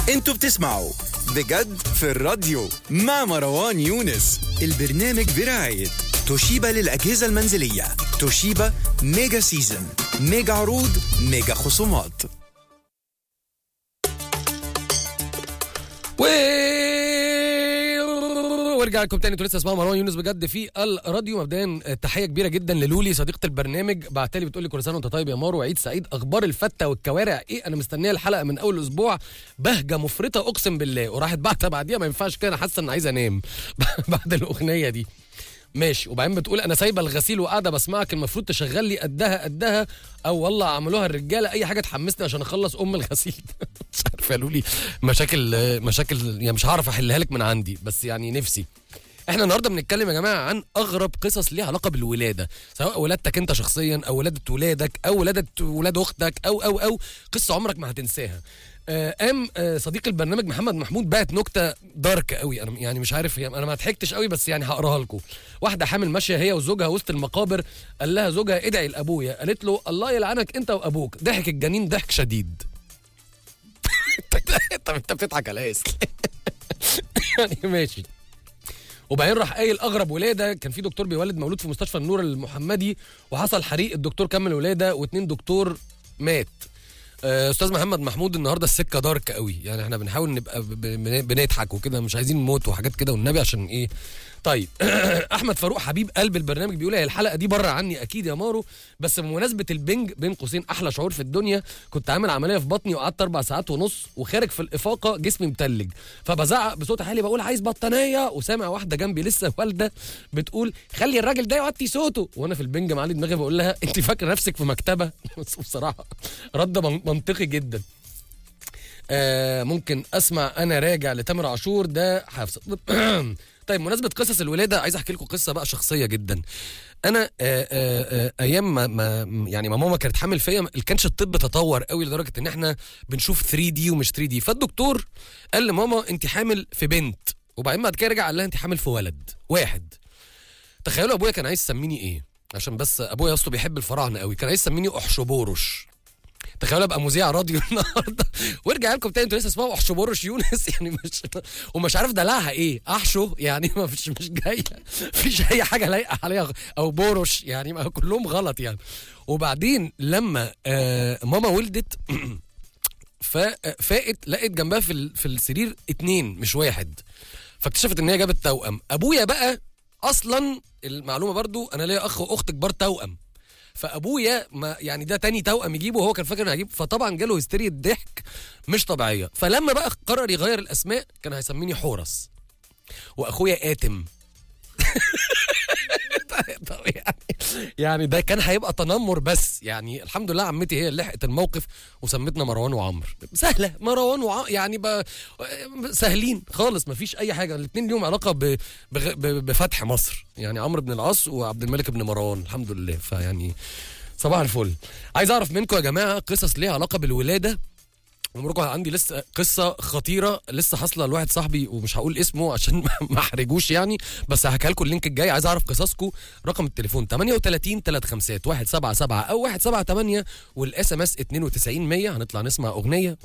انتوا بتسمعوا بجد في الراديو مع مروان يونس البرنامج برعاية توشيبا للأجهزة المنزلية توشيبا ميجا سيزن ميجا عروض ميجا خصومات و وارجع لكم تاني انتوا لسه اسمعوا مروان يونس بجد في الراديو مبدئيا تحيه كبيره جدا للولي صديقه البرنامج بعتلي بتقول لي كل سنه وانت طيب يا مارو وعيد سعيد اخبار الفته والكوارع ايه انا مستنيه الحلقه من اول اسبوع بهجه مفرطه اقسم بالله وراحت بعتها بعديها ما ينفعش كده انا حاسه ان عايز انام بعد الاغنيه دي ماشي وبعدين بتقول انا سايبه الغسيل وقاعده بسمعك المفروض تشغل لي قدها قدها او والله عملوها الرجاله اي حاجه تحمسني عشان اخلص ام الغسيل مش عارف قالوا لي مشاكل مشاكل يعني مش هعرف احلها لك من عندي بس يعني نفسي احنا النهارده بنتكلم يا جماعه عن اغرب قصص ليها علاقه بالولاده سواء ولادتك انت شخصيا او ولاده ولادك او ولاده ولاد اختك او او او قصه عمرك ما هتنساها آه، قام آه، صديق البرنامج محمد محمود بعت نكته دارك قوي انا يعني مش عارف يعني انا ما ضحكتش قوي بس يعني هقراها لكم واحده حامل ماشيه هي وزوجها وسط المقابر قال لها زوجها ادعي لابويا قالت له الله يلعنك انت وابوك ضحك الجنين ضحك شديد طب انت بتضحك على ايه يعني ماشي وبعدين راح قايل اغرب ولاده كان في دكتور بيولد مولود في مستشفى النور المحمدي وحصل حريق الدكتور كمل ولاده واثنين دكتور مات آه، استاذ محمد محمود النهارده السكه دارك قوي يعني احنا بنحاول نبقى ب- ب- بنضحك وكده مش عايزين نموت وحاجات كده والنبي عشان ايه طيب احمد فاروق حبيب قلب البرنامج بيقول هي الحلقه دي بره عني اكيد يا مارو بس بمناسبه البنج بين قوسين احلى شعور في الدنيا كنت عامل عمليه في بطني وقعدت اربع ساعات ونص وخارج في الافاقه جسمي متلج فبزعق بصوت عالي بقول عايز بطانيه وسامع واحده جنبي لسه والده بتقول خلي الراجل ده يوطي صوته وانا في البنج معلي دماغي بقول لها انت فاكره نفسك في مكتبه بس بصراحه رد من- منطقي جدا آه ممكن اسمع انا راجع لتامر عاشور ده حافظ طيب مناسبة قصص الولادة عايز احكي لكم قصة بقى شخصية جدا. انا آه آه آه ايام ما, ما يعني ما ماما كانت حامل فيا ما كانش الطب تطور قوي لدرجة ان احنا بنشوف 3 دي ومش 3 دي فالدكتور قال لماما انت حامل في بنت وبعدين بعد كده رجع قال لها انت حامل في ولد واحد. تخيلوا ابويا كان عايز يسميني ايه؟ عشان بس ابويا اصله بيحب الفراعنه قوي كان عايز يسميني احشبورش تخيلوا ابقى مذيع راديو النهارده وارجع لكم تاني انتوا لسه اسمعوا احشبورش يونس يعني مش ومش عارف دلعها ايه احشو يعني ما فيش مش جايه مفيش اي حاجه لايقه عليها غ- او بورش يعني ما كلهم غلط يعني وبعدين لما آه ماما ولدت ففاقت لقيت جنبها في ال- في السرير اتنين مش واحد فاكتشفت ان هي جابت توأم ابويا بقى اصلا المعلومه برضو انا ليا اخ واخت كبار توأم فابويا ما يعني ده تاني توأم يجيبه وهو كان فاكر انه هيجيب فطبعا جاله هستيريا ضحك مش طبيعيه فلما بقى قرر يغير الاسماء كان هيسميني حورس واخويا آتم طب يعني يعني ده كان هيبقى تنمر بس يعني الحمد لله عمتي هي اللي لحقت الموقف وسمتنا مروان وعمرو سهله مروان وع... يعني ب... سهلين خالص ما فيش اي حاجه الاثنين ليهم علاقه ب... بغ... ب... بفتح مصر يعني عمرو بن العاص وعبد الملك بن مروان الحمد لله فيعني صباح الفل عايز اعرف منكم يا جماعه قصص ليها علاقه بالولاده عمركم عندي لسه قصه خطيره لسه حاصله لواحد صاحبي ومش هقول اسمه عشان ما احرجوش يعني بس هحكي لكم اللينك الجاي عايز اعرف قصصكم رقم التليفون 38 351 177 او 178 والاس ام اس 92 100 هنطلع نسمع اغنيه